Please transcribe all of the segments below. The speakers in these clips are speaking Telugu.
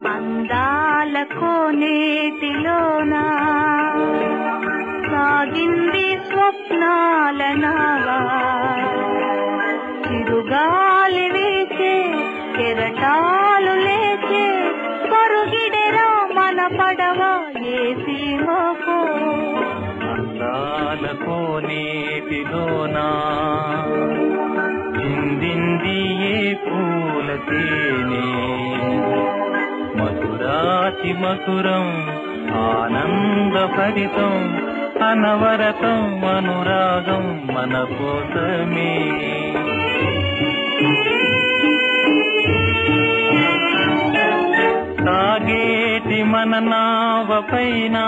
అందాల కోనేటిలోనా సాగింది స్వప్నాల నావా చిరుగాలి వీచే కెరటాలు లేచే పరుగిడెరా మన పడవ ఏ సీమకో అందాల కోనేటిలోనా చిందింది ఏ పూల తేనె మధురాతి మధురం ఆనందభరితం అనవరతం అనురాగం మన కోసమే సాగేటి మన నావ పైన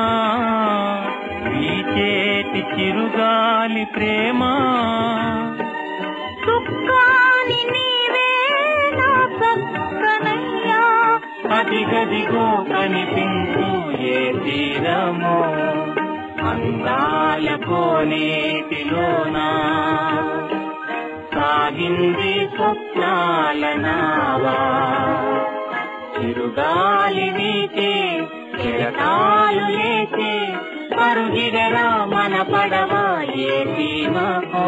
వీచేటి చిరుగాలి ప్రేమ సుక్కాని నీవే నా సక్కనయ్యా అదిగదిగో కనిపించు ఏ తీరమో అందాల కోనేటిలోనా సాగింది స్వప్నాల నావా చిరుగాలి వీచే కెరటాలు లేచే పరుగిడరా మన పడవ ఏ సీమకో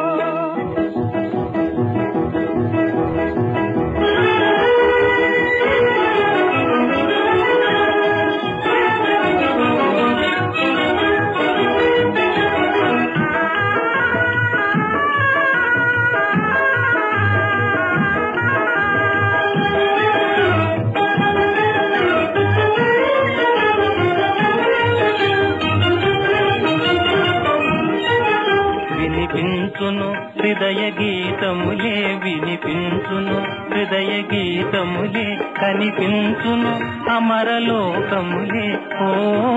వినిపించును హృదయ గీతములే వినిపించును హృదయ గీతములే కనిపించును అమరలోకములే ఓ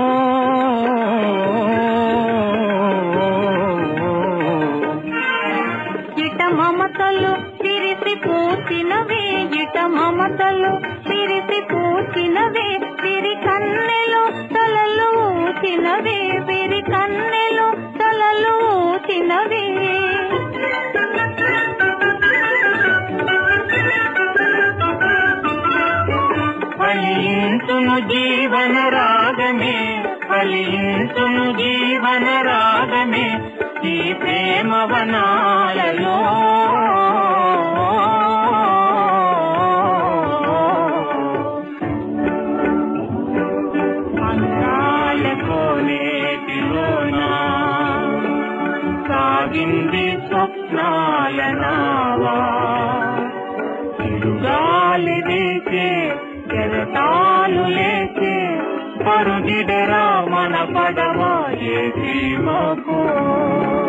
ఇట మమతలు విరిసి పూచినవే ఇట మమతలు విరిసి పూచినవే విరి కన్నెలు తలలు ఊచినవే విరి కన్నెలు తలలు ఊచినవే ఫలించును జీవన రాగమే ఫలించును జీవన రాగమే ఈ ప్రేమ వనాలలో అందాల కోనేటిలోనా సాగింది స్వప్నాల నావా చిరుగాలి వీచే కెరటాలు లేచే పరుగిడరా మన పడవ ఏ సీమకో